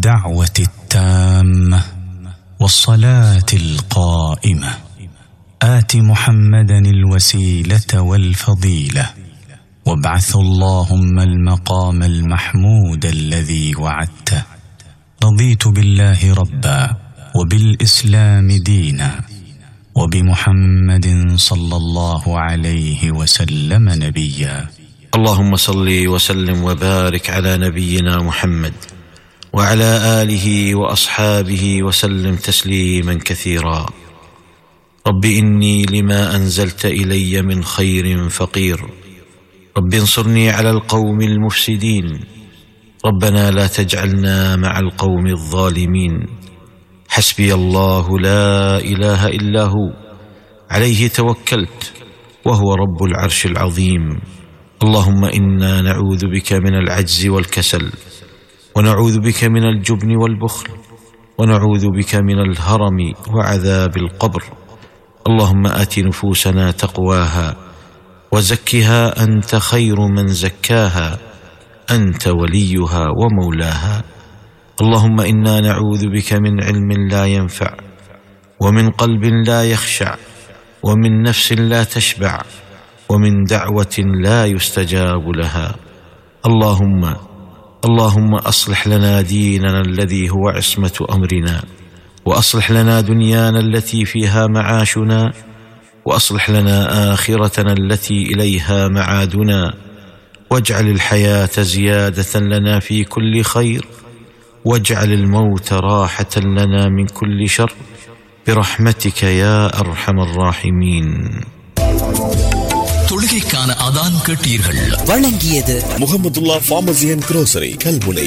الدعوه التامه والصلاه القائمه ات محمدا الوسيله والفضيله وابعث اللهم المقام المحمود الذي وعدته رضيت بالله ربا وبالاسلام دينا وبمحمد صلى الله عليه وسلم نبيا اللهم صل وسلم وبارك على نبينا محمد وعلى اله واصحابه وسلم تسليما كثيرا رب اني لما انزلت الي من خير فقير رب انصرني على القوم المفسدين ربنا لا تجعلنا مع القوم الظالمين حسبي الله لا اله الا هو عليه توكلت وهو رب العرش العظيم اللهم انا نعوذ بك من العجز والكسل ونعوذ بك من الجبن والبخل ونعوذ بك من الهرم وعذاب القبر اللهم ات نفوسنا تقواها وزكها انت خير من زكاها انت وليها ومولاها اللهم انا نعوذ بك من علم لا ينفع ومن قلب لا يخشع ومن نفس لا تشبع ومن دعوه لا يستجاب لها اللهم اللهم اصلح لنا ديننا الذي هو عصمه امرنا واصلح لنا دنيانا التي فيها معاشنا واصلح لنا اخرتنا التي اليها معادنا واجعل الحياه زياده لنا في كل خير واجعل الموت راحه لنا من كل شر برحمتك يا ارحم الراحمين தொழுகைக்கான அதான் கேட்டீர்கள் வழங்கியது Mohamadullah pharmacy and grocery Kalmunai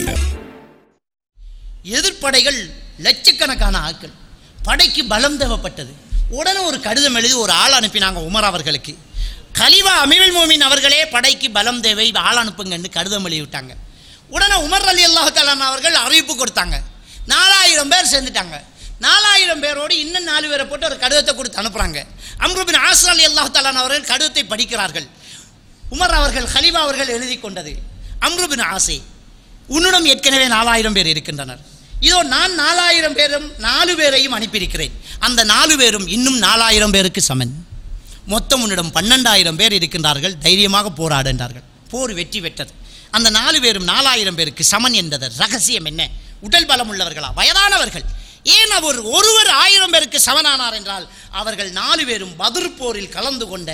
எதிர்ப்படைகள் லட்சக்கணக்கான ஆட்கள் படைக்கு பலம் தேவைப்பட்டது உடனே ஒரு கடிதம் எழுதி ஒரு ஆள் அனுப்பினாங்க உமர் அவர்களுக்கு கலிவா அமிவில் மோமின் அவர்களே படைக்கு பலம் தேவை ஆள் அனுப்புங்கன்னு கடிதம் எழுதி விட்டாங்க உடனே உமர் அலி அல்லாஹாலான் அவர்கள் அறிவிப்பு கொடுத்தாங்க நாலாயிரம் பேர் சேர்ந்துட்டாங்க நாலாயிரம் பேரோடு இன்னும் நாலு பேரை போட்டு ஒரு கடிதத்தை கொடுத்து அனுப்புகிறாங்க அம்ருபின் ஆசர் அலி அல்லாஹாலான் அவர்கள் கடிதத்தை படிக்கிறார்கள் உமர் அவர்கள் ஹலிவா அவர்கள் எழுதி கொண்டது அம்ருபின் ஆசை உன்னிடம் ஏற்கனவே நாலாயிரம் பேர் இருக்கின்றனர் இதோ நான் நாலாயிரம் பேரும் நாலு பேரையும் அனுப்பியிருக்கிறேன் அந்த நாலு பேரும் இன்னும் நாலாயிரம் பேருக்கு சமன் மொத்தம் உன்னிடம் பன்னெண்டாயிரம் பேர் இருக்கின்றார்கள் தைரியமாக போராடு என்றார்கள் போர் வெற்றி பெற்றது அந்த நாலு பேரும் நாலாயிரம் பேருக்கு சமன் என்றது ரகசியம் என்ன உடல் பலம் உள்ளவர்களா வயதானவர்கள் ஏன் அவர் ஒருவர் ஆயிரம் பேருக்கு சமனானார் என்றால் அவர்கள் நாலு பேரும் பதிர் போரில் கலந்து கொண்ட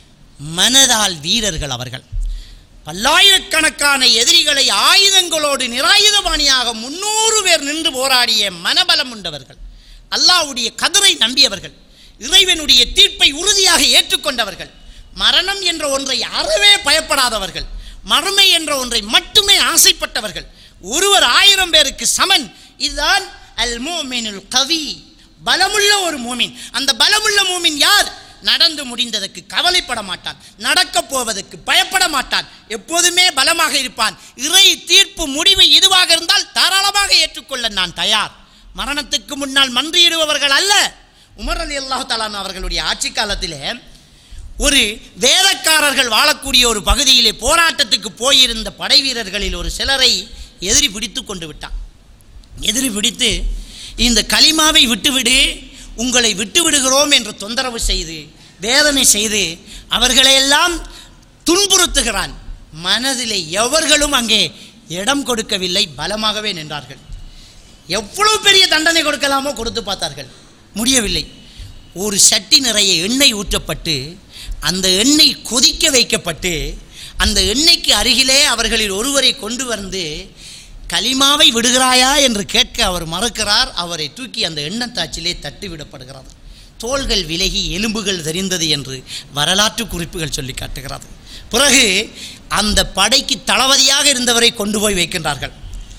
மனதால் வீரர்கள் அவர்கள் பல்லாயிரக்கணக்கான எதிரிகளை ஆயுதங்களோடு நிராயுதபாணியாக முன்னூறு பேர் நின்று போராடிய மனபலம் உண்டவர்கள் அல்லாஹ்வுடைய கதிரை நம்பியவர்கள் இறைவனுடைய தீர்ப்பை உறுதியாக ஏற்றுக்கொண்டவர்கள் மரணம் என்ற ஒன்றை அறவே பயப்படாதவர்கள் மறுமை என்ற ஒன்றை மட்டுமே ஆசைப்பட்டவர்கள் ஒருவர் ஆயிரம் பேருக்கு சமன் இதுதான் அல் மோமினுல் கவி பலமுள்ள ஒரு மூமின் அந்த பலமுள்ள மூமின் யார் நடந்து முடிந்ததற்கு கவலைப்பட மாட்டான் நடக்கப் போவதற்கு பயப்பட மாட்டான் எப்போதுமே பலமாக இருப்பான் இறை தீர்ப்பு முடிவு இதுவாக இருந்தால் தாராளமாக ஏற்றுக்கொள்ள நான் தயார் மரணத்துக்கு முன்னால் மன்றியிடுபவர்கள் அல்ல உமர் அலி அல்லாஹு தாலான் அவர்களுடைய ஆட்சி காலத்திலே ஒரு வேதக்காரர்கள் வாழக்கூடிய ஒரு பகுதியிலே போராட்டத்துக்கு போயிருந்த படை வீரர்களில் ஒரு சிலரை எதிரி பிடித்து கொண்டு விட்டான் எதிரி பிடித்து இந்த களிமாவை விட்டுவிடு உங்களை விட்டு விடுகிறோம் என்று தொந்தரவு செய்து வேதனை செய்து அவர்களையெல்லாம் துன்புறுத்துகிறான் மனதிலே எவர்களும் அங்கே இடம் கொடுக்கவில்லை பலமாகவே நின்றார்கள் எவ்வளவு பெரிய தண்டனை கொடுக்கலாமோ கொடுத்து பார்த்தார்கள் முடியவில்லை ஒரு சட்டி நிறைய எண்ணெய் ஊற்றப்பட்டு அந்த எண்ணெய் கொதிக்க வைக்கப்பட்டு அந்த எண்ணெய்க்கு அருகிலே அவர்களில் ஒருவரை கொண்டு வந்து கலிமாவை விடுகிறாயா என்று கேட்க அவர் மறுக்கிறார் அவரை தூக்கி அந்த எண்ணத்தாச்சிலே தட்டி விடப்படுகிறது தோள்கள் விலகி எலும்புகள் தெரிந்தது என்று வரலாற்று குறிப்புகள் சொல்லி காட்டுகிறது பிறகு அந்த படைக்கு தளபதியாக இருந்தவரை கொண்டு போய் வைக்கின்றார்கள்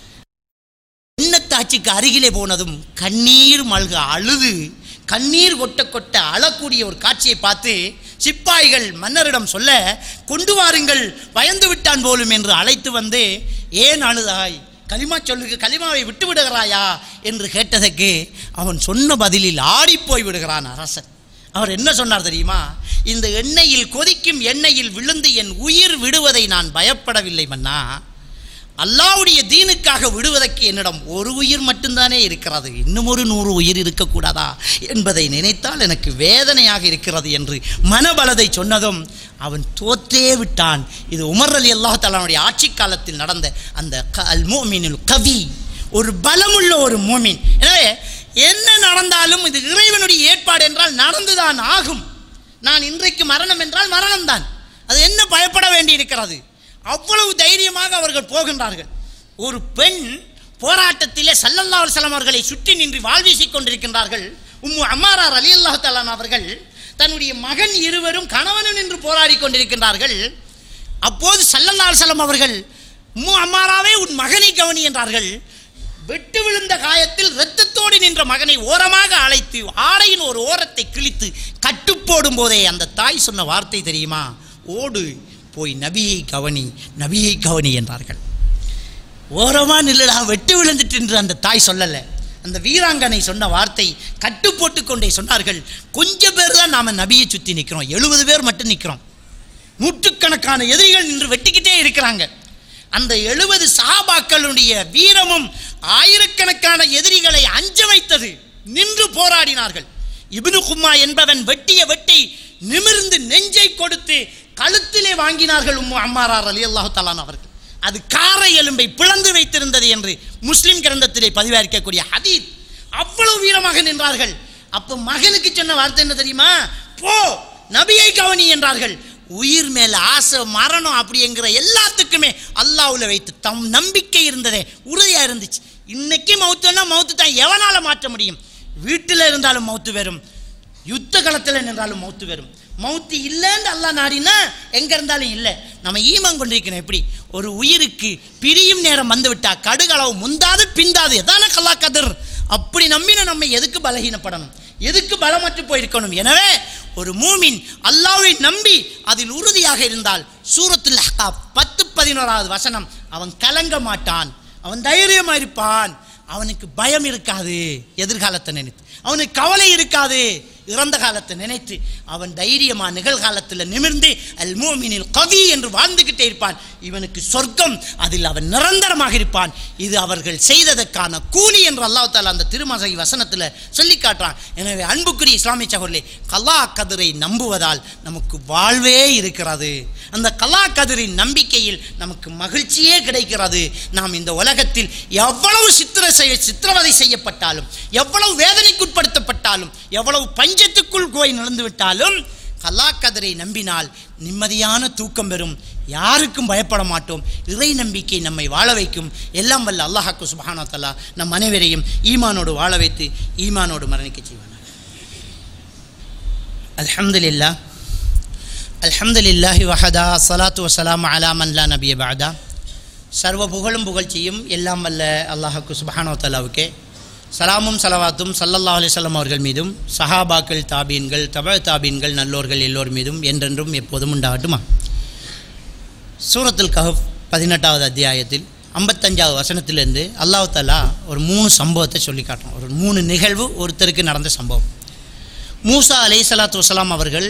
எண்ணத்தாட்சிக்கு அருகிலே போனதும் கண்ணீர் மல்க அழுது கண்ணீர் கொட்ட கொட்ட அழக்கூடிய ஒரு காட்சியை பார்த்து சிப்பாய்கள் மன்னரிடம் சொல்ல கொண்டு வாருங்கள் பயந்து விட்டான் போலும் என்று அழைத்து வந்து ஏன் அழுதாய் கலிமா சொல்லுக்கு கலிமாவை விட்டு விடுகிறாயா என்று கேட்டதற்கு அவன் சொன்ன பதிலில் ஆடிப்போய் விடுகிறான் அரசன் அவர் என்ன சொன்னார் தெரியுமா இந்த எண்ணெயில் கொதிக்கும் எண்ணெயில் விழுந்து என் உயிர் விடுவதை நான் பயப்படவில்லை மன்னா அல்லாவுடைய தீனுக்காக விடுவதற்கு என்னிடம் ஒரு உயிர் மட்டும்தானே இருக்கிறது இன்னும் ஒரு நூறு உயிர் இருக்கக்கூடாதா என்பதை நினைத்தால் எனக்கு வேதனையாக இருக்கிறது என்று மனபலதை சொன்னதும் அவன் தோற்றே விட்டான் இது உமர் அலி அல்லாஹ் தலானுடைய ஆட்சி காலத்தில் நடந்த அந்த க- அல் மோமினுல் கவி ஒரு பலமுள்ள ஒரு மோமின் எனவே என்ன நடந்தாலும் இது இறைவனுடைய ஏற்பாடு என்றால் நடந்துதான் ஆகும் நான் இன்றைக்கு மரணம் என்றால் மரணம்தான் அது என்ன பயப்பட வேண்டி இருக்கிறது அவ்வளவு தைரியமாக அவர்கள் போகின்றார்கள் ஒரு பெண் போராட்டத்திலே சல்லல்லா அலுவலம் அவர்களை சுற்றி நின்று வாழ்வீசிக் கொண்டிருக்கின்றார்கள் உம்மு அம்மாரார் அலி அல்லாஹ் அவர்கள் தன்னுடைய மகன் இருவரும் கணவனும் நின்று போராடி கொண்டிருக்கின்றார்கள் அப்போது சல்லல்லா அலுவலம் அவர்கள் உம்மு அம்மாராவே உன் மகனை கவனி என்றார்கள் வெட்டு விழுந்த காயத்தில் இரத்தத்தோடு நின்ற மகனை ஓரமாக அழைத்து ஆடையின் ஒரு ஓரத்தை கிழித்து கட்டுப்போடும் போதே அந்த தாய் சொன்ன வார்த்தை தெரியுமா ஓடு போய் நபியை கவனி நபியை கவனி என்றார்கள் ஓரமா நில்லுடா வெட்டு விழுந்துட்டு என்று அந்த தாய் சொல்லலை அந்த வீராங்கனை சொன்ன வார்த்தை கட்டு போட்டு கொண்டே சொன்னார்கள் கொஞ்சம் பேர் தான் நாம நபியை சுற்றி நிற்கிறோம் எழுபது பேர் மட்டும் நிற்கிறோம் நூற்றுக்கணக்கான எதிரிகள் நின்று வெட்டிக்கிட்டே இருக்கிறாங்க அந்த எழுபது சஹாபாக்களுடைய வீரமும் ஆயிரக்கணக்கான எதிரிகளை அஞ்ச வைத்தது நின்று போராடினார்கள் இப்னு கும்மா என்பவன் வெட்டிய வெட்டி நிமிர்ந்து நெஞ்சை கொடுத்து கழுத்திலே வாங்கினார்கள் உம்மு அம்மாரார் அலி அல்லாஹு தலான் அவர்கள் அது காரை எலும்பை பிளந்து வைத்திருந்தது என்று முஸ்லிம் கிரந்தத்திலே பதிவாரிக்கக்கூடிய ஹதீத் அவ்வளவு வீரமாக நின்றார்கள் அப்ப மகனுக்கு சொன்ன வார்த்தை என்ன தெரியுமா போ நபியை கவனி என்றார்கள் உயிர் மேல ஆசை மரணம் அப்படிங்கிற எல்லாத்துக்குமே அல்லாஹ்வுல வைத்து தம் நம்பிக்கை இருந்ததே உறுதியா இருந்துச்சு இன்னைக்கு மௌத்துன்னா மௌத்து தான் எவனால மாற்ற முடியும் வீட்டில் இருந்தாலும் மௌத்து வரும் யுத்த களத்தில் நின்றாலும் மௌத்து வரும் மௌத்து இல்லைன்னு அல்லாஹ் நாடினா எங்க இருந்தாலும் இல்லை நம்ம ஈமம் கொண்டிருக்கணும் எப்படி ஒரு உயிருக்கு பிரியும் நேரம் வந்து விட்டா கடுகளவு முந்தாது பிந்தாது எதான கல்லா கதிர் அப்படி நம்பின நம்ம எதுக்கு பலகீனப்படணும் எதுக்கு பலமற்று போயிருக்கணும் எனவே ஒரு மூமின் அல்லாஹ்வை நம்பி அதில் உறுதியாக இருந்தால் சூரத்துல் அஹ்காப் பத்து பதினோராவது வசனம் அவன் கலங்க மாட்டான் அவன் தைரியமா இருப்பான் அவனுக்கு பயம் இருக்காது எதிர்காலத்தை நினைத்து அவனுக்கு கவலை இருக்காது இறந்த காலத்தை நினைத்து அவன் தைரியமா நிகழ்காலத்தில் நிமிர்ந்து அல் மூமினில் கவி என்று வாழ்ந்துகிட்டே இருப்பான் இவனுக்கு சொர்க்கம் அதில் அவன் நிரந்தரமாக இருப்பான் இது அவர்கள் செய்ததற்கான கூலி என்று அல்லாஹ் தாலா அந்த திருமசை வசனத்தில் சொல்லி காட்டுறான் எனவே அன்புக்குரிய இஸ்லாமிய சகோதரே கலா கதிரை நம்புவதால் நமக்கு வாழ்வே இருக்கிறது அந்த கலா கதிரின் நம்பிக்கையில் நமக்கு மகிழ்ச்சியே கிடைக்கிறது நாம் இந்த உலகத்தில் எவ்வளவு சித்திர செய்ய சித்திரவதை செய்யப்பட்டாலும் எவ்வளவு வேதனைக்குட்படுத்தப்பட்டாலும் எவ்வளவு பஞ்சத்துக்குள் போய் நடந்து விட்டாலும் கலாக்கதரை நம்பினால் நிம்மதியான தூக்கம் பெறும் யாருக்கும் பயப்பட மாட்டோம் இறை நம்பிக்கை நம்மை வாழ வைக்கும் எல்லாம் வல்ல அல்லாஹாக்கு சுபஹானா தலா நம் அனைவரையும் ஈமானோடு வாழ வைத்து ஈமானோடு மரணிக்க செய்வானார் அல்ஹம்துலில்லா அல்ஹம்துலில்லாஹி வஹதா ஸலாத்து வஸலாம் அலா மன் லா நபிய பஅதா சர்வ புகழும் புகழ்ச்சியும் எல்லாம் வல்ல அல்லாஹுக்கு சுபஹானோ தலாவுக்கே சலாமும் சலவாத்தும் சல்லல்லாஹு அலைஹி வஸல்லம் அவர்கள் மீதும் சஹாபாக்கள் தாபீன்கள் தப தாபீன்கள் நல்லோர்கள் எல்லோர் மீதும் என்றென்றும் எப்போதும் உண்டாகட்டுமா சூரத்துல் கஹப் பதினெட்டாவது அத்தியாயத்தில் ஐம்பத்தஞ்சாவது வசனத்திலிருந்து அல்லாஹ் தஆலா ஒரு மூணு சம்பவத்தை சொல்லி காட்டுறோம் ஒரு மூணு நிகழ்வு ஒருத்தருக்கு நடந்த சம்பவம் மூசா அலை சலாத்து வசலாம் அவர்கள்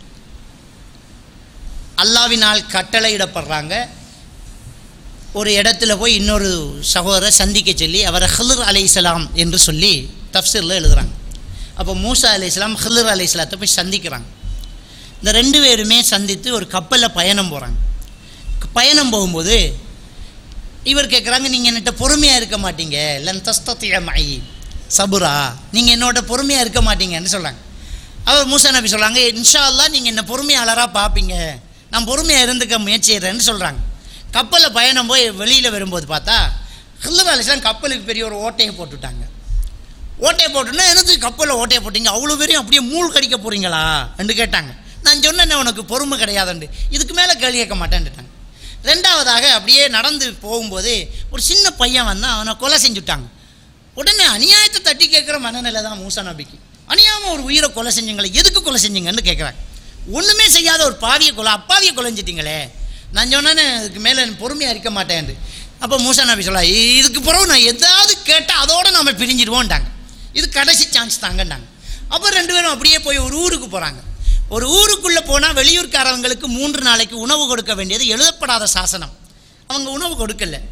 அல்லாவினால் கட்டளையிடப்படுறாங்க ஒரு இடத்துல போய் இன்னொரு சகோதரரை சந்திக்க சொல்லி அவரை ஹிலர் அலைசலாம் என்று சொல்லி தப்சீரில் எழுதுறாங்க அப்போ மூசா அலைசலாம் ஹிலர் அலைசலாத்தை போய் சந்திக்கிறாங்க இந்த ரெண்டு பேருமே சந்தித்து ஒரு கப்பலில் பயணம் போகிறாங்க பயணம் போகும்போது இவர் கேட்குறாங்க நீங்கள் என்கிட்ட பொறுமையாக இருக்க மாட்டீங்க லன் தஸ்தத்திய மை சபுரா நீங்கள் என்னோட பொறுமையாக இருக்க மாட்டீங்கன்னு சொல்கிறாங்க அவர் மூசா நபி சொல்கிறாங்க இன்ஷா அல்லாஹ் நீங்கள் என்ன பொறுமையாளராக பார்ப்பீங்க நான் பொறுமையாக இருந்துக்க முயற்சிடுறேன்னு சொல்கிறாங்க கப்பலில் பயணம் போய் வெளியில் வரும்போது பார்த்தா ஹில்லர் அலிஸ்லாம் கப்பலுக்கு பெரிய ஒரு ஓட்டையை போட்டுட்டாங்க ஓட்டையை போட்டுன்னா எனக்கு கப்பலில் ஓட்டையை போட்டீங்க அவ்வளோ பேரையும் அப்படியே மூள் கடிக்க போகிறீங்களா என்று கேட்டாங்க நான் சொன்னேன் உனக்கு பொறுமை கிடையாதுண்டு இதுக்கு மேலே கேள்வி கேட்க மாட்டேன்ட்டாங்க ரெண்டாவதாக அப்படியே நடந்து போகும்போது ஒரு சின்ன பையன் வந்தான் அவனை கொலை செஞ்சுட்டாங்க உடனே அநியாயத்தை தட்டி கேட்குற மனநிலை தான் மூசா நபிக்கு அநியாயமாக ஒரு உயிரை கொலை செஞ்சீங்களே எதுக்கு கொலை செஞ்சீங்கன்னு கேட்குறாங்க ஒன்றுமே செய்யாத ஒரு பாவியை கொலை அப்பாவியை கொலைஞ்சிட்டீங்களே நான் சொன்னேன்னு இதுக்கு மேலே பொறுமையாக இருக்க மாட்டேன் அப்போ மூசா நபி சொல்ல இதுக்கு பிறகு நான் எதாவது கேட்டால் அதோட நம்ம பிரிஞ்சிடுவோன்ட்டாங்க இது கடைசி சான்ஸ் தாங்கன்னாங்க அப்போ ரெண்டு பேரும் அப்படியே போய் ஒரு ஊருக்கு போகிறாங்க ஒரு ஊருக்குள்ளே போனால் வெளியூர்காரவங்களுக்கு மூன்று நாளைக்கு உணவு கொடுக்க வேண்டியது எழுதப்படாத சாசனம் அவங்க உணவு கொடுக்கல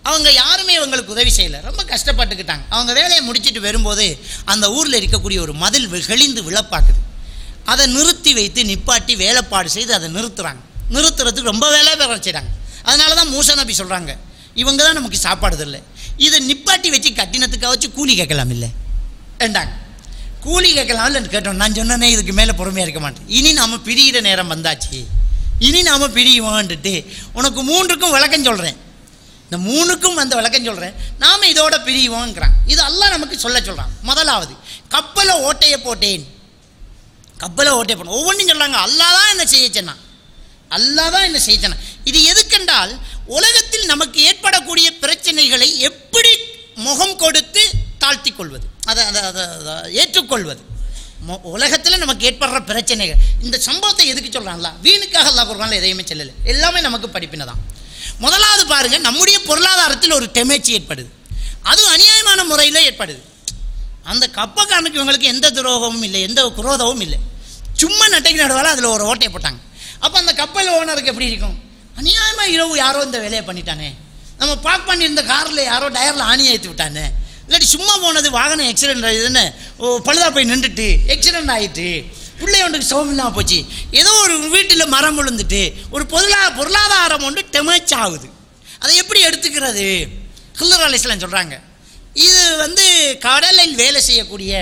அவங்க யாருமே இவங்களுக்கு உதவி செய்யலை ரொம்ப கஷ்டப்பட்டுக்கிட்டாங்க அவங்க வேலையை முடிச்சிட்டு வரும்போது அந்த ஊரில் இருக்கக்கூடிய ஒரு மதில் வி- கெளிந்து விழப்பாக்குது அதை நிறுத்தி வைத்து நிப்பாட்டி வேலைப்பாடு செய்து அதை நிறுத்துறாங்க நிறுத்துறதுக்கு ரொம்ப வேலை வேலை செய்கிறாங்க அதனால தான் மூசா நபி சொல்கிறாங்க இவங்க தான் நமக்கு சாப்பாடு இல்லை இதை நிப்பாட்டி வச்சு கட்டினத்துக்காக வச்சு கூலி கேட்கலாம் இல்லை ஏண்டாங்க கூலி கேட்கலாம் இல்லைன்னு கேட்டோம் நான் சொன்னேனே இதுக்கு மேலே பொறுமையாக இருக்க மாட்டேன் இனி நாம பிரியிற நேரம் வந்தாச்சு இனி நாம பிரியுவோன்ட்டு உனக்கு மூன்றுக்கும் விளக்கம் சொல்கிறேன் இந்த மூணுக்கும் அந்த விளக்கம் சொல்கிறேன் நாம் இதோட பிரியுவோங்கிறான் இது அல்லாஹ் நமக்கு சொல்ல சொல்கிறான் முதலாவது கப்பலை ஓட்டைய போட்டேன் கப்பலை ஓட்டை போட்டேன் ஒவ்வொன்றும் சொல்கிறாங்க அல்லாஹ் தான் என்ன செய்ய சொன்னான் அல்லாஹ் தான் என்ன செய்ய சொன்னான் இது எதுக்கென்றால் உலகத்தில் நமக்கு ஏற்படக்கூடிய பிரச்சனைகளை எப்படி முகம் கொடுத்து தாழ்த்தி கொள்வது அதை அதை அதை அதை ஏற்றுக்கொள்வது உலகத்தில் நமக்கு ஏற்படுற பிரச்சனைகள் இந்த சம்பவத்தை எதுக்கு சொல்கிறாங்களா வீணுக்காக அல்லாஹ் குர்ஆன்ல எதையுமே சொல்லலை எல்லாமே நமக்கு படிப்பினை தான் முதலாவது பாருங்க நம்முடைய பொருளாதாரத்தில் ஒரு டெமேச்சி ஏற்படுது அதுவும் அநியாயமான முறையில் ஏற்படுது அந்த கப்பக்காரனுக்கு இவங்களுக்கு எந்த துரோகமும் இல்லை எந்த குரோதமும் இல்லை சும்மா நட்டைக்கு நடுவால அதில் ஒரு ஓட்டையை போட்டாங்க அப்போ அந்த கப்பல் ஓனருக்கு எப்படி இருக்கும் அநியாயமாக இரவு யாரோ இந்த வேலையை பண்ணிட்டானே நம்ம பார்க் பண்ணியிருந்த காரில் யாரோ டயரில் ஆணி ஏற்றி விட்டானே இல்லாட்டி சும்மா போனது வாகனம் ஆக்சிடென்ட் ஆகுதுன்னு ஓ பழுதா போய் நின்றுட்டு ஆக்சிடென்ட் ஆகிட்டு பிள்ளை ஒன்றுக்கு சோகம் இல்லாமல் போச்சு ஏதோ ஒரு வீட்டில் மரம் விழுந்துட்டு ஒரு பொருளா பொருளாதாரம் ஒன்று டெமேச் ஆகுது அதை எப்படி எடுத்துக்கிறது ஹில்லர் அலிஸ்லாம் சொல்கிறாங்க இது வந்து கடலில் வேலை செய்யக்கூடிய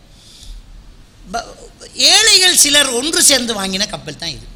ப- ஏழைகள் சிலர் ஒன்று சேர்ந்து வாங்கின கப்பல் தான் இது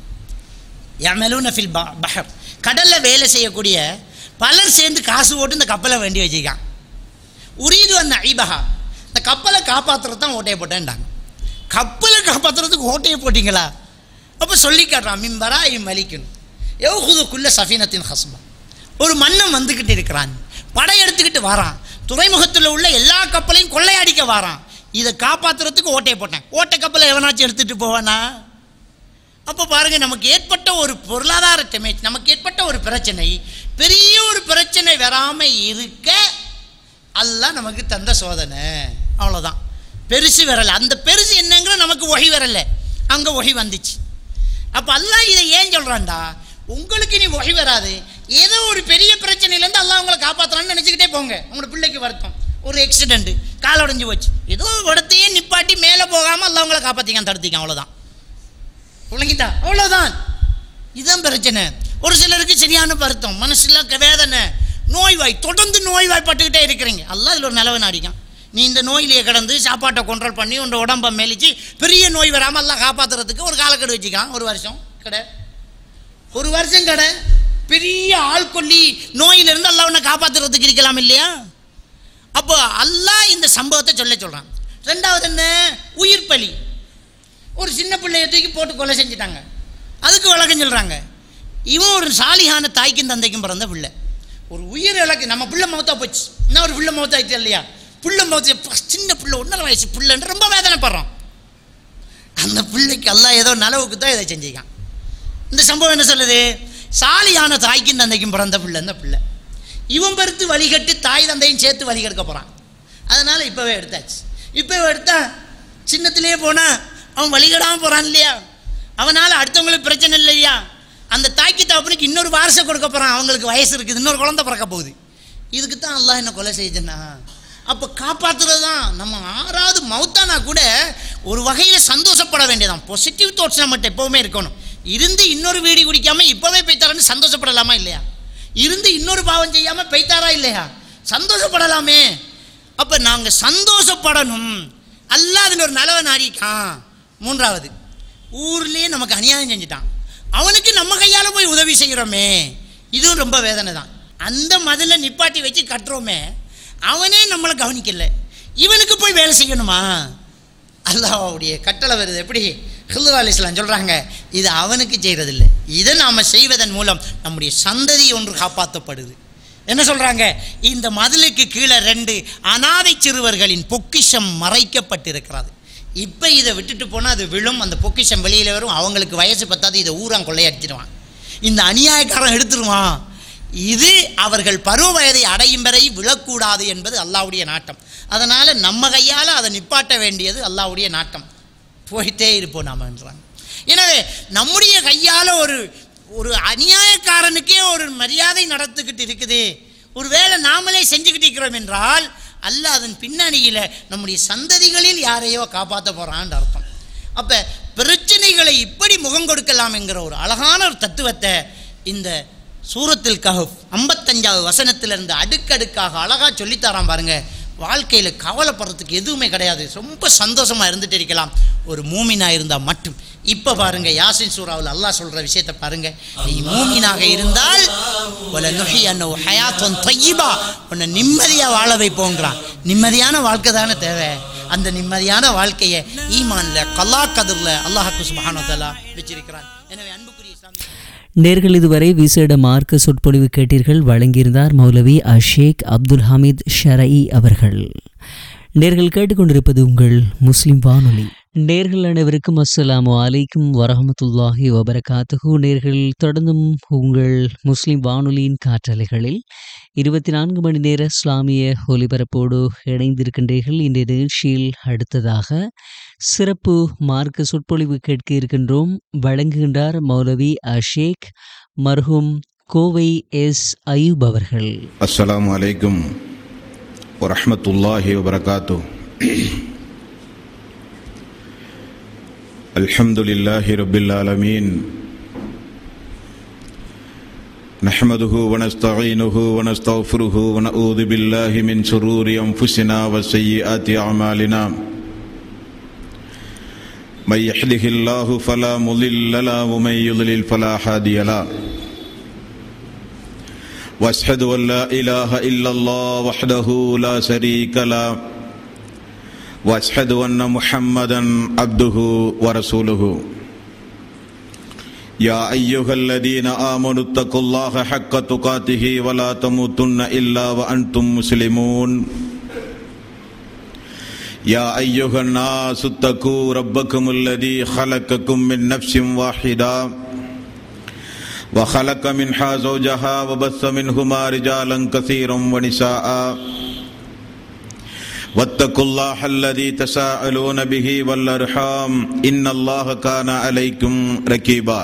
யமலூன ஃபில் ப பஹர் கடலில் வேலை செய்யக்கூடிய பலர் சேர்ந்து காசு போட்டு இந்த கப்பலை வேண்டி வச்சுக்கான் உரீது அந்த ஐபஹா இந்த கப்பலை காப்பாற்றுறது தான் ஓட்டையை போட்டேன்டாங்க கப்பலை காப்பாற்றுறதுக்கு ஓட்டையை போட்டிங்களா அப்போ சொல்லி காட்டுறான் மிம்பரா இம் மலிக்கணும் எவ்வளோக்குள்ள சஃபீனத்தின் ஹஸ்மா ஒரு மன்னன் வந்துக்கிட்டு இருக்கிறான் படை எடுத்துக்கிட்டு வரான் துறைமுகத்தில் உள்ள எல்லா கப்பலையும் கொள்ளையடிக்க வரான் இதை காப்பாற்றுறதுக்கு ஓட்டையை போட்டேன் ஓட்டை கப்பலை எவனாச்சும் எடுத்துகிட்டு போவானா அப்போ பாருங்க நமக்கு ஏற்பட்ட ஒரு பொருளாதார டெமேஜ் நமக்கு ஏற்பட்ட ஒரு பிரச்சனை பெரிய ஒரு பிரச்சனை வராமல் இருக்க அல்லாஹ் நமக்கு தந்த சோதனை அவ்வளோதான் பெருசு வரல அந்த பெருசு என்னங்கிற நமக்கு ஒகை வரல அங்கே ஒகை வந்துச்சு அப்போ அல்லாஹ் இதை ஏன் சொல்கிறான்டா உங்களுக்கு நீ ஒகை வராது ஏதோ ஒரு பெரிய பிரச்சனையிலேருந்து அல்லாஹ் உங்களை காப்பாற்றுறான்னு நினச்சிக்கிட்டே போங்க உங்களோட பிள்ளைக்கு வருத்தம் ஒரு ஆக்சிடென்ட் கால் உடைஞ்சு போச்சு ஏதோ இடத்தையே நிப்பாட்டி மேலே போகாமல் அல்லாஹ் உங்களை காப்பாற்றிக்கான் தடுத்திக்கான் அவ்வளோதான் விளங்கிட்டா அவ்வளோதான் இதுதான் பிரச்சனை ஒரு சிலருக்கு சரியான வருத்தம் மனசுல க- வேதனை நோய்வாய் தொடர்ந்து நோய்வாய்ப்பட்டுக்கிட்டே இருக்கிறீங்க அல்லாஹ் இதில் ஒரு நிலவை நாடிக்கான் நீ இந்த நோயிலேயே கிடந்து சாப்பாட்டை கண்ட்ரோல் பண்ணி உன் உடம்பை மெலிச்சு பெரிய நோய் வராமல் எல்லாம் காப்பாற்றுறதுக்கு ஒரு காலக்கெடு வச்சுக்கான் ஒரு வருஷம் கடை ஒரு வருஷம் கடை பெரிய ஆள்கொல்லி நோயிலிருந்து அல்லாஹ் உன்னை காப்பாற்றுறதுக்கு இருக்கலாம் இல்லையா அப்போ அல்லாஹ் இந்த சம்பவத்தை சொல்ல சொல்கிறான் ரெண்டாவது என்ன உயிர் பலி ஒரு சின்ன பிள்ளைய தூக்கி போட்டு கொலை செஞ்சுட்டாங்க அதுக்கு விளக்கம் சொல்கிறாங்க இவன் ஒரு சாலிகான தாய்க்கும் தந்தைக்கும் பிறந்த பிள்ளை ஒரு உயிர் இலக்கு நம்ம பிள்ளை மௌத்தா போச்சு என்ன ஒரு பிள்ளை மௌத்தாயிடுச்சு இல்லையா பிள்ளை மௌத்த சின்ன பிள்ளை ஒன்றரை வயசு பிள்ளைன்னு ரொம்ப வேதனைப்படுறோம் அந்த பிள்ளைக்கு அல்லாஹ் ஏதோ நலவுக்கு தான் இதை செஞ்சுக்கான் இந்த சம்பவம் என்ன சொல்லுது சாலியான தாய்க்கும் தந்தைக்கும் பிறந்த பிள்ளை இந்த பிள்ளை இவன் பெருத்து வழிகட்டு தாய் தந்தையும் சேர்த்து வழிகெடுக்க போகிறான் அதனால் இப்போவே எடுத்தாச்சு இப்போவே எடுத்தா சின்னத்திலேயே போனா அவன் வழிகடாமல் போகிறான் இல்லையா அவனால் அடுத்தவங்களுக்கு பிரச்சனை இல்லையா அந்த தாய்க்கு தகப்பனுக்கு இன்னொரு வாரிசை கொடுக்க போகிறான் அவங்களுக்கு வயசு இருக்குது இன்னொரு குழந்தை பிறக்க போகுது இதுக்கு தான் அல்லாஹ் என்ன கொலை செய்யுதுன்னா அப்போ காப்பாற்றுறது தான் நம்ம ஆறாவது மௌத்தானா கூட ஒரு வகையில் சந்தோஷப்பட வேண்டியதான் பாசிட்டிவ் தாட்ஸ் நம்மகிட்ட எப்போவுமே இருக்கணும் இருந்து இன்னொரு வீடி குடிக்காமல் இப்போவே போய்த்தாரன்னு சந்தோஷப்படலாமா இல்லையா இருந்து இன்னொரு பாவம் செய்யாமல் பெய்த்தாரா இல்லையா சந்தோஷப்படலாமே அப்போ நாங்கள் சந்தோஷப்படணும் அல்லாஹ் அதில் ஒரு நலவை நாடிக்கான் மூன்றாவது ஊர்லேயே நமக்கு அநியாயம் செஞ்சுட்டான் அவனுக்கு நம்ம கையால் போய் உதவி செய்கிறோமே இதுவும் ரொம்ப வேதனை தான் அந்த மதில நிப்பாட்டி வச்சு கட்டுறோமே அவனே நம்மளை கவனிக்கல இவனுக்கு போய் வேலை செய்யணுமா அல்லாஹ்வுடைய கட்டளை வருது எப்படி ஹில்லுரா அலிஸ்லாம் சொல்கிறாங்க இது அவனுக்கு செய்கிறதில்ல இதை நாம் செய்வதன் மூலம் நம்முடைய சந்ததி ஒன்று காப்பாற்றப்படுது என்ன சொல்கிறாங்க இந்த மதிலுக்கு கீழே ரெண்டு அனாதை சிறுவர்களின் பொக்கிஷம் மறைக்கப்பட்டிருக்கிறது இப்போ இதை விட்டுட்டு போனால் அது விழும் அந்த பொக்கிஷம் வெளியில் வரும் அவங்களுக்கு வயசு பத்தாது இதை ஊரான் கொள்ளையடிச்சிடுவான் இந்த அநியாயக்காரன் எடுத்துருவான் இது அவர்கள் பருவ வயதை அடையும் வரை விழக்கூடாது என்பது அல்லாஹ்வுடைய நாட்டம் அதனால் நம்ம கையால் அதை நிப்பாட்ட வேண்டியது அல்லாஹ்வுடைய நாட்டம் போயிட்டே இருப்போம் நாமன்றாங்க எனவே நம்முடைய கையால் ஒரு ஒரு அநியாயக்காரனுக்கே ஒரு மரியாதை நடத்துக்கிட்டு இருக்குது ஒருவேளை நாமளே செஞ்சுக்கிட்டு இருக்கிறோம் என்றால் அல்லாஹ் அதன் பின்னணியில் நம்முடைய சந்ததிகளில் யாரையோ காப்பாற்ற போகிறான்னு அர்த்தம் அப்போ பிரச்சனைகளை இப்படி முகம் கொடுக்கலாம் என்கிற ஒரு அழகான ஒரு தத்துவத்தை இந்த சூரத்தில் கஹப் ஐம்பத்தஞ்சாவது வசனத்திலிருந்து அடுக்கடுக்காக அழகாக சொல்லித்தரான் பாருங்க வாழ்க்கையில் கவலைப்படுறதுக்கு எதுவுமே கிடையாது ரொம்ப சந்தோஷமாக இருந்துட்டு இருக்கலாம் ஒரு மூமினா இருந்தால் மட்டும் இப்போ பாருங்க யாசின் சூறாவில் அல்லாஹ் சொல்கிற விஷயத்தை பாருங்க நீ மூமினாக இருந்தால் உல நுஹி அன்ன ஹயாத்தன் தொய்யிபா உன்னை நிம்மதியாக வாழ வைப்போங்கிறான் நிம்மதியான வாழ்க்கை தானே தேவை அந்த நிம்மதியான வாழ்க்கையை ஈமான்ல கல்லா கதிரில் அல்லாஹாக்கு சுபஹானதல்லா வச்சிருக்கிறான் எனவே அன்புக்குரிய இஸ்லாமிய நேர்கள் இதுவரை விசேட மார்க்க சொற்பொழிவு கேட்டீர்கள் வழங்கியிருந்தார் மௌலவி அஷேக் அப்துல் ஹமீத் ஷரஇ அவர்கள் நேர்கள் கேட்டுக்கொண்டிருப்பது உங்கள் முஸ்லிம் வானொலி நேர்கள் அனைவருக்கும் அஸ்ஸலாமு அலைக்கும் வரஹமத்துல்லாஹி வபரகாத்துஹு நேர்கள் தொடர்ந்தும் உங்கள் முஸ்லிம் வானொலியின் காற்றலைகளில் இருபத்தி நான்கு மணி நேர இஸ்லாமிய ஒலிபரப்போடு இணைந்திருக்கின்றீர்கள் இந்த நிகழ்ச்சியில் அடுத்ததாக சிறப்பு மார்க்க சொற்பொழிவு கேட்க இருக்கின்றோம் வழங்குகின்றார் மௌலவி அஷேக் மர்ஹூம் கோவை எஸ் அயூப் அவர்கள் السلام عليكم ورحمة الله وبركاته الحمد لله رب العالمين نحمده ونستعينه ونستغفره ونعوذ بالله من شرور أنفسنا وسيئات أعمالنا من يحده الله فلا مضل له ومن يضلل فلا هادي له واشهد ان لا اله الا الله وحده لا شريك له واشهد ان محمدا عبده ورسوله يا ايها الذين امنوا اتقوا الله حق تقاته ولا تموتن الا وانتم مسلمون يا ايها الناس اتقوا ربكم الذي خلقكم من نفس واحده وخلق منها زوجها وبث منهما رجالا كثيرا ونساء واتقوا الله الذي تساءلون به والارحام ان الله كان عليكم ركيبا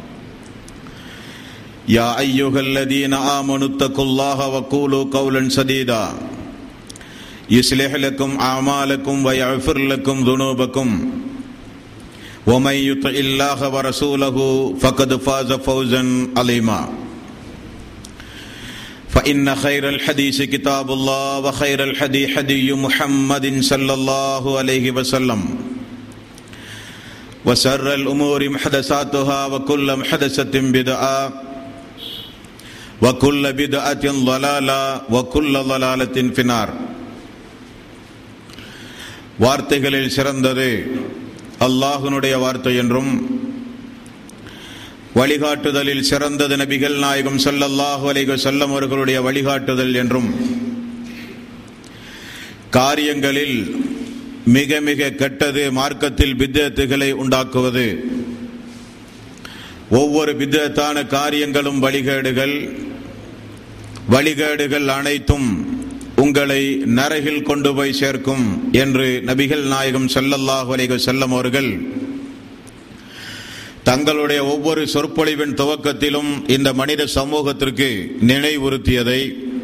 يا ايها الذين امنوا اتقوا الله وقولوا قولا سديدا يصلح لكم اعمالكم ويغفر لكم ذنوبكم ومن يطع الله ورسوله فقد فاز فوزا عظيما فإن خير الحديث كتاب الله وخير الحدي حدي محمد صلى الله عليه وسلم وسر الأمور محدثاتها وكل محدثة بدعة وكل بدعة ضلالة وكل ضلالة في النار வார்த்தைகளில் சிறந்தது அல்லாஹுனுடைய வார்த்தை என்றும் வழிகாட்டுதலில் சிறந்தது நபிகள் நாயகம் ஸல்லல்லாஹு அலைஹி வஸல்லம் அவர்களுடைய வழிகாட்டுதல் என்றும் காரியங்களில் மிக மிக கெட்டது மார்க்கத்தில் பித்தத்துகளை உண்டாக்குவது ஒவ்வொரு பித்தத்தான காரியங்களும் வழிகேடுகள் வழிகேடுகள் அனைத்தும் உங்களை நரகில் கொண்டு போய் சேர்க்கும் என்று நபிகள் நாயகம் ஸல்லல்லாஹு அலைஹி வஸல்லம் அவர்கள் தங்களுடைய ஒவ்வொரு சொற்பொழிவின் துவக்கத்திலும் இந்த மனித சமூகத்திற்கு நினைவுறுத்தியதை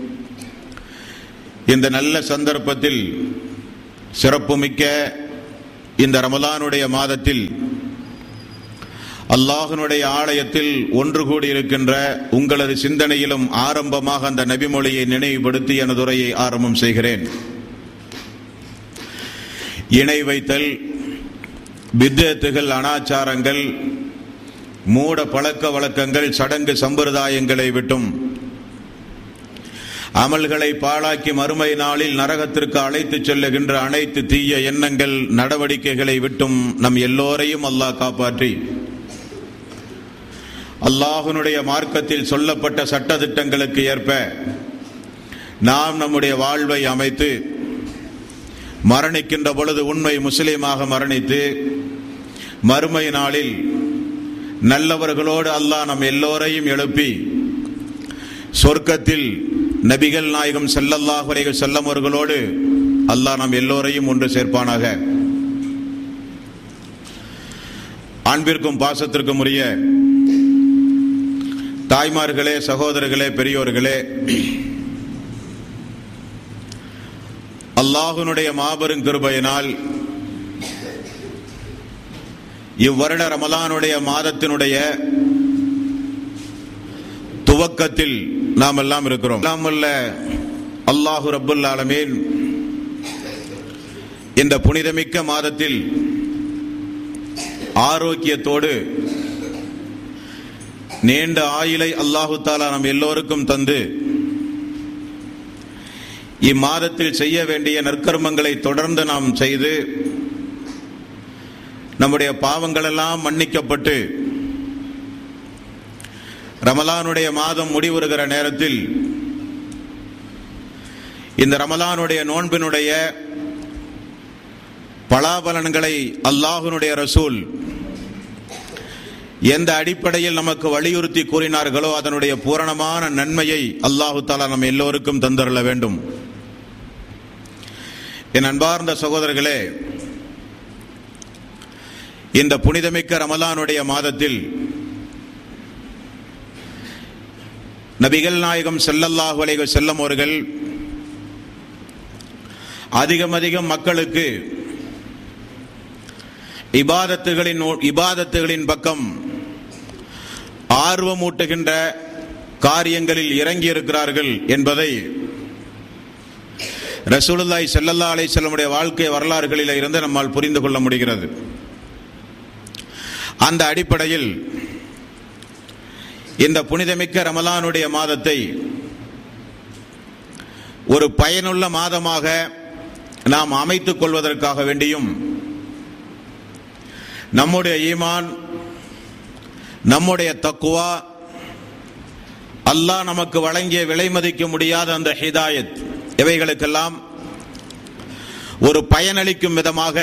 இந்த நல்ல சந்தர்ப்பத்தில் சிறப்புமிக்க இந்த ரமலானுடைய மாதத்தில் அல்லாஹனுடைய ஆலயத்தில் ஒன்று கூடியிருக்கின்ற உங்களது சிந்தனையிலும் ஆரம்பமாக அந்த நபிமொழியை நினைவுபடுத்தி எனது உரையை ஆரம்பம் செய்கிறேன் இணை வைத்தல் பித்தத்துகள் அனாச்சாரங்கள் மூட பழக்க வழக்கங்கள் சடங்கு சம்பிரதாயங்களை விட்டும் அமல்களை பாழாக்கி மறுமை நாளில் நரகத்திற்கு அழைத்துச் செல்லுகின்ற அனைத்து தீய எண்ணங்கள் நடவடிக்கைகளை விட்டும் நம் எல்லோரையும் அல்லாஹ் காப்பாற்றி அல்லாஹுனுடைய மார்க்கத்தில் சொல்லப்பட்ட சட்டதிட்டங்களுக்கு ஏற்ப நாம் நம்முடைய வாழ்வை அமைத்து மரணிக்கின்ற பொழுது உண்மை முஸ்லீமாக மரணித்து மறுமை நாளில் நல்லவர்களோடு அல்லாஹ் நம் எல்லோரையும் எழுப்பி சொர்க்கத்தில் நபிகள் நாயகம் செல்லல்லாஹ் அலைஹி செல்லம் அவர்களோடு அல்லாஹ் நம் எல்லோரையும் ஒன்று சேர்ப்பானாக அன்பிற்கும் பாசத்திற்கும் உரிய தாய்மார்களே சகோதரர்களே பெரியோர்களே அல்லாஹுனுடைய மாபெரும் கிருபையினால் இவ்வருட ரமலானுடைய மாதத்தினுடைய துவக்கத்தில் நாம் எல்லாம் இருக்கிறோம் எல்லாம் வல்ல அல்லாஹு ரப்புல் ஆலமீன் இந்த புனிதமிக்க மாதத்தில் ஆரோக்கியத்தோடு நீண்ட ஆயுளை அல்லாஹு தாலா நம் எல்லோருக்கும் தந்து இம்மாதத்தில் செய்ய வேண்டிய நற்கர்மங்களை தொடர்ந்து நாம் செய்து நம்முடைய பாவங்களெல்லாம் மன்னிக்கப்பட்டு ரமலானுடைய மாதம் முடிவுறுகிற நேரத்தில் இந்த ரமலானுடைய நோன்பினுடைய பலாபலன்களை அல்லாஹுனுடைய ரசூல் எந்த அடிப்படையில் நமக்கு வலியுறுத்தி கூறினார்களோ அதனுடைய பூரணமான நன்மையை அல்லாஹு தாலா நம் எல்லோருக்கும் தந்தருள வேண்டும் என் அன்பார்ந்த சகோதரர்களே இந்த புனிதமிக்க ரமலானுடைய மாதத்தில் நபிகள் நாயகம் செல்லல்லாஹு அலைஹி செல்லம் அவர்கள் அதிகம் அதிகம் மக்களுக்கு இபாதத்துகளின் இபாதத்துகளின் பக்கம் ஆர்வமூட்டுகின்ற காரியங்களில் இறங்கி இருக்கிறார்கள் என்பதை ரசூலுல்லாய் செல்லல்லா அலை செல்லமுடைய வாழ்க்கை வரலாறுகளில் இருந்து நம்மால் புரிந்து கொள்ள முடிகிறது அந்த அடிப்படையில் இந்த புனிதமிக்க ரமலானுடைய மாதத்தை ஒரு பயனுள்ள மாதமாக நாம் அமைத்துக் கொள்வதற்காக வேண்டியும் நம்முடைய ஈமான் நம்முடைய தக்குவா அல்லாஹ் நமக்கு வழங்கிய விலை மதிக்க முடியாத அந்த ஹிதாயத் இவைகளுக்கெல்லாம் ஒரு பயனளிக்கும் விதமாக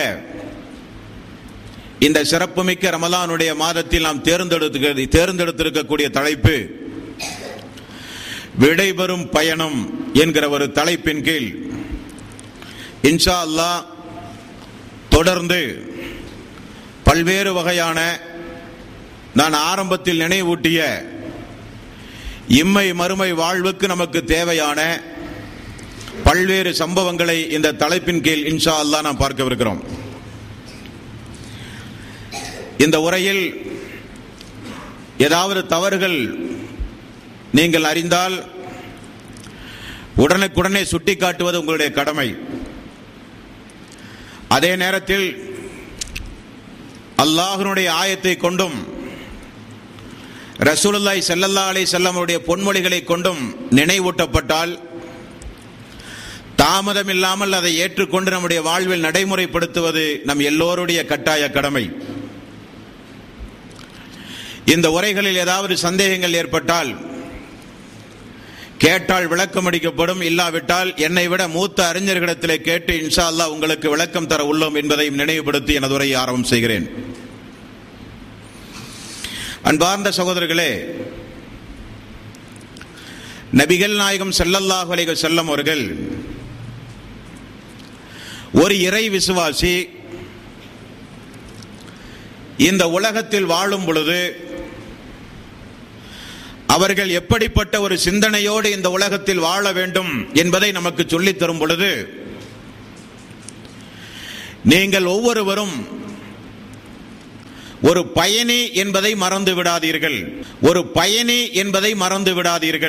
இந்த சிறப்புமிக்க ரமலானுடைய மாதத்தில் நாம் தேர்ந்தெடுத்து தேர்ந்தெடுத்திருக்கக்கூடிய தலைப்பு விடைபெறும் பயணம் என்கிற ஒரு தலைப்பின் கீழ் இன்ஷா அல்லாஹ் தொடர்ந்து பல்வேறு வகையான நான் ஆரம்பத்தில் நினைவூட்டிய இம்மை மறுமை வாழ்வுக்கு நமக்கு தேவையான பல்வேறு சம்பவங்களை இந்த தலைப்பின் கீழ் இன்ஷா அல்லா நாம் பார்க்கவிருக்கிறோம் இந்த உரையில் ஏதாவது தவறுகள் நீங்கள் அறிந்தால் உடனுக்குடனே சுட்டிக்காட்டுவது உங்களுடைய கடமை அதே நேரத்தில் அல்லாஹனுடைய ஆயத்தை கொண்டும் ரசூலுல்லாய் செல்லல்லா அலை செல்லமுடைய பொன்மொழிகளை கொண்டும் நினைவூட்டப்பட்டால் தாமதம் இல்லாமல் அதை ஏற்றுக்கொண்டு நம்முடைய வாழ்வில் நடைமுறைப்படுத்துவது நம் எல்லோருடைய கட்டாய கடமை இந்த உரைகளில் ஏதாவது சந்தேகங்கள் ஏற்பட்டால் கேட்டால் விளக்கம் அளிக்கப்படும் இல்லாவிட்டால் என்னை விட மூத்த அறிஞர்களிடத்திலே கேட்டு இன்ஷா அல்லாஹ் உங்களுக்கு விளக்கம் தர உள்ளோம் என்பதையும் நினைவுபடுத்தி எனது உரையை ஆரம்பம் செய்கிறேன் அன்பார்ந்த சகோதரர்களே நபிகள் நாயகம் செல்லல்லாஹு அலைஹி செல்லம் அவர்கள் ஒரு இறை விசுவாசி இந்த உலகத்தில் வாழும் பொழுது அவர்கள் எப்படிப்பட்ட ஒரு சிந்தனையோடு இந்த உலகத்தில் வாழ வேண்டும் என்பதை நமக்கு சொல்லித் தரும் பொழுது நீங்கள் ஒவ்வொருவரும் ஒரு பயணி என்பதை மறந்து விடாதீர்கள் ஒரு பயணி என்பதை மறந்து விடாதீர்கள்